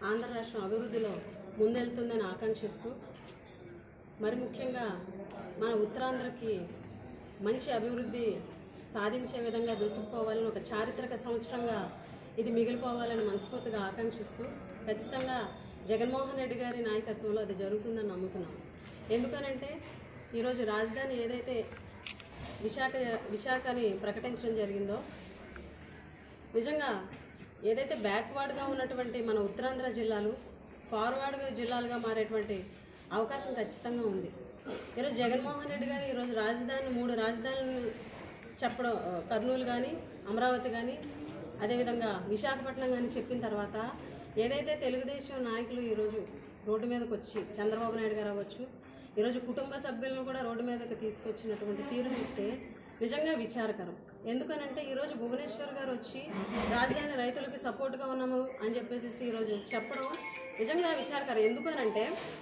ఆంధ్ర రాష్ట్రం అభివృద్ధిలో ముందెళ్తుందని ఆకాంక్షిస్తూ మరి ముఖ్యంగా మన ఉత్తరాంధ్రకి మంచి అభివృద్ధి సాధించే విధంగా దూసుకుపోవాలని ఒక చారిత్రక సంవత్సరంగా ఇది మిగిలిపోవాలని మనస్ఫూర్తిగా ఆకాంక్షిస్తూ ఖచ్చితంగా జగన్మోహన్ రెడ్డి గారి నాయకత్వంలో అది జరుగుతుందని నమ్ముతున్నాం ఎందుకనంటే ఈరోజు రాజధాని ఏదైతే విశాఖ విశాఖని ప్రకటించడం జరిగిందో నిజంగా ఏదైతే బ్యాక్వర్డ్గా ఉన్నటువంటి మన ఉత్తరాంధ్ర జిల్లాలు ఫార్వర్డ్ జిల్లాలుగా మారేటువంటి అవకాశం ఖచ్చితంగా ఉంది ఈరోజు జగన్మోహన్ రెడ్డి గారు ఈరోజు రాజధాని మూడు రాజధానులను చెప్పడం ఆ, కర్నూలు కానీ అమరావతి కానీ అదేవిధంగా విశాఖపట్నం కానీ చెప్పిన తర్వాత ఏదైతే తెలుగుదేశం నాయకులు ఈరోజు రోడ్డు మీదకి వచ్చి చంద్రబాబు నాయుడు గారు అవ్వచ్చు ఈరోజు కుటుంబ సభ్యులను కూడా రోడ్డు మీదకి తీసుకొచ్చినటువంటి తీరు చూస్తే నిజంగా విచారకరం ఎందుకనంటే ఈరోజు భువనేశ్వర్ గారు వచ్చి రాజధాని రైతులకి సపోర్ట్గా ఉన్నాము అని చెప్పేసి ఈరోజు చెప్పడం నిజంగా విచారకరం ఎందుకనంటే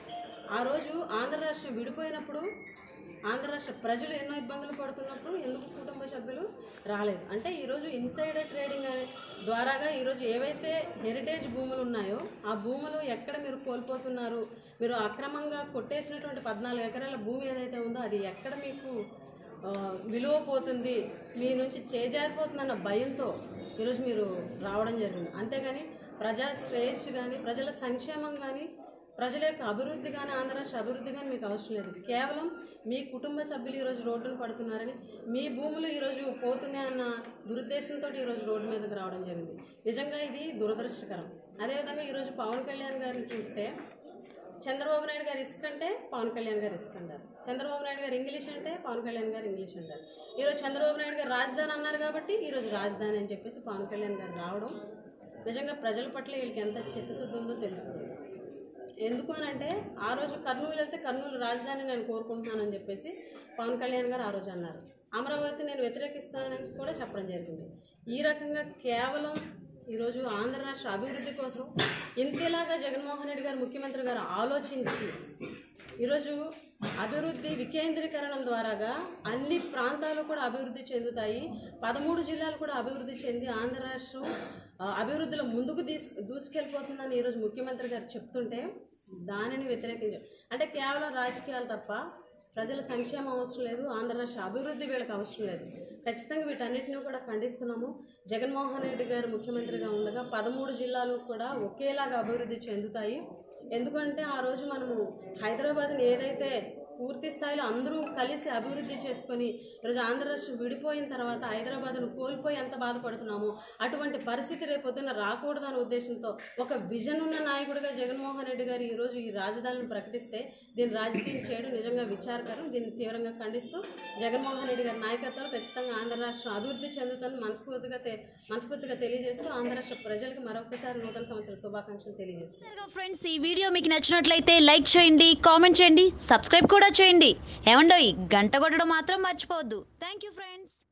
ఆ రోజు ఆంధ్ర రాష్ట్రం విడిపోయినప్పుడు ఆంధ్ర రాష్ట్ర ప్రజలు ఎన్నో ఇబ్బందులు పడుతున్నప్పుడు ఎందుకు కుటుంబ సభ్యులు రాలేదు అంటే ఈరోజు ఇన్సైడర్ ట్రేడింగ్ అనే ద్వారాగా ఈరోజు ఏవైతే హెరిటేజ్ భూములు ఉన్నాయో ఆ భూములు ఎక్కడ మీరు కోల్పోతున్నారు మీరు అక్రమంగా కొట్టేసినటువంటి పద్నాలుగు ఎకరాల భూమి ఏదైతే ఉందో అది ఎక్కడ మీకు ఆ, విలువ పోతుంది మీ నుంచి చేజారిపోతుందన్న భయంతో ఈరోజు మీరు రావడం జరిగింది అంతేగాని ప్రజా శ్రేయస్సు కానీ ప్రజల సంక్షేమం కానీ ప్రజల యొక్క అభివృద్ధి కానీ ఆంధ్ర రాష్ట్ర అభివృద్ధి కానీ మీకు అవసరం లేదు కేవలం మీ కుటుంబ సభ్యులు ఈరోజు రోడ్డును పడుతున్నారని మీ భూములు ఈరోజు పోతున్నాయి అన్న దురుద్దేశంతో ఈరోజు రోడ్డు మీదకి రావడం జరిగింది నిజంగా ఇది దురదృష్టకరం అదేవిధంగా ఈరోజు పవన్ కళ్యాణ్ గారిని చూస్తే చంద్రబాబు నాయుడు గారు ఇసుక అంటే పవన్ కళ్యాణ్ గారు ఇసుక అంటారు చంద్రబాబు నాయుడు గారు ఇంగ్లీష్ అంటే పవన్ కళ్యాణ్ గారు ఇంగ్లీష్ అంటారు ఈరోజు చంద్రబాబు నాయుడు గారు రాజధాని అన్నారు కాబట్టి ఈరోజు రాజధాని అని చెప్పేసి పవన్ కళ్యాణ్ గారు రావడం నిజంగా ప్రజల పట్ల వీళ్ళకి ఎంత చిత్తశుద్ధి ఉందో తెలుస్తుంది ఎందుకు అని అంటే ఆ రోజు కర్నూలు వెళ్తే కర్నూలు రాజధాని నేను కోరుకుంటున్నానని చెప్పేసి పవన్ కళ్యాణ్ గారు ఆ రోజు అన్నారు అమరావతి నేను వ్యతిరేకిస్తానని కూడా చెప్పడం జరిగింది ఈ రకంగా కేవలం ఈరోజు ఆంధ్ర రాష్ట్ర అభివృద్ధి కోసం ఇంతలాగా జగన్మోహన్ రెడ్డి గారు ముఖ్యమంత్రి గారు ఆలోచించి ఈరోజు అభివృద్ధి వికేంద్రీకరణం ద్వారాగా అన్ని ప్రాంతాలు కూడా అభివృద్ధి చెందుతాయి పదమూడు జిల్లాలు కూడా అభివృద్ధి చెంది ఆంధ్ర రాష్ట్రం ఆ, అభివృద్ధిలో ముందుకు తీసు దూసుకెళ్ళిపోతుందని ఈరోజు ముఖ్యమంత్రి గారు చెప్తుంటే దానిని వ్యతిరేకించారు అంటే కేవలం రాజకీయాలు తప్ప ప్రజల సంక్షేమం అవసరం లేదు ఆంధ్ర రాష్ట్ర అభివృద్ధి వీళ్ళకి అవసరం లేదు ఖచ్చితంగా వీటన్నిటిని కూడా ఖండిస్తున్నాము జగన్మోహన్ రెడ్డి గారు ముఖ్యమంత్రిగా ఉండగా పదమూడు జిల్లాలు కూడా ఒకేలాగా అభివృద్ధి చెందుతాయి ఎందుకంటే ఆ రోజు మనము హైదరాబాద్ని ఏదైతే పూర్తి స్థాయిలో అందరూ కలిసి అభివృద్ధి చేసుకొని ఈరోజు ఆంధ్ర రాష్ట్రం విడిపోయిన తర్వాత హైదరాబాద్ను కోల్పోయి ఎంత బాధపడుతున్నామో అటువంటి పరిస్థితి రేపొద్దున రాకూడదనే ఉద్దేశంతో ఒక విజన్ ఉన్న నాయకుడిగా జగన్మోహన్ రెడ్డి గారు ఈరోజు ఈ రాజధానిని ప్రకటిస్తే దీన్ని రాజకీయం చేయడం నిజంగా విచారకరం దీన్ని తీవ్రంగా ఖండిస్తూ జగన్మోహన్ రెడ్డి గారి నాయకత్వంలో ఖచ్చితంగా ఆంధ్ర రాష్ట్రం అభివృద్ధి చెందుతుందని మనస్ఫూర్తిగా తె- మనస్ఫూర్తిగా తెలియజేస్తూ ఆంధ్ర రాష్ట్ర ప్రజలకు మరొకసారి నూతన సంవత్సర శుభాకాంక్షలు తెలియజేస్తున్నాను చూసారుగా ఫ్రెండ్స్ ఈ వీడియో మీకు నచ్చినట్లయితే లైక్ చేయండి కామెంట్ చేయండి సబ్స్క్రైబ్ కూడా చేయండి ఏమండోయ్ గంట కొట్టడం మాత్రం మర్చిపోవద్దు థ్యాంక్ యూ ఫ్రెండ్స్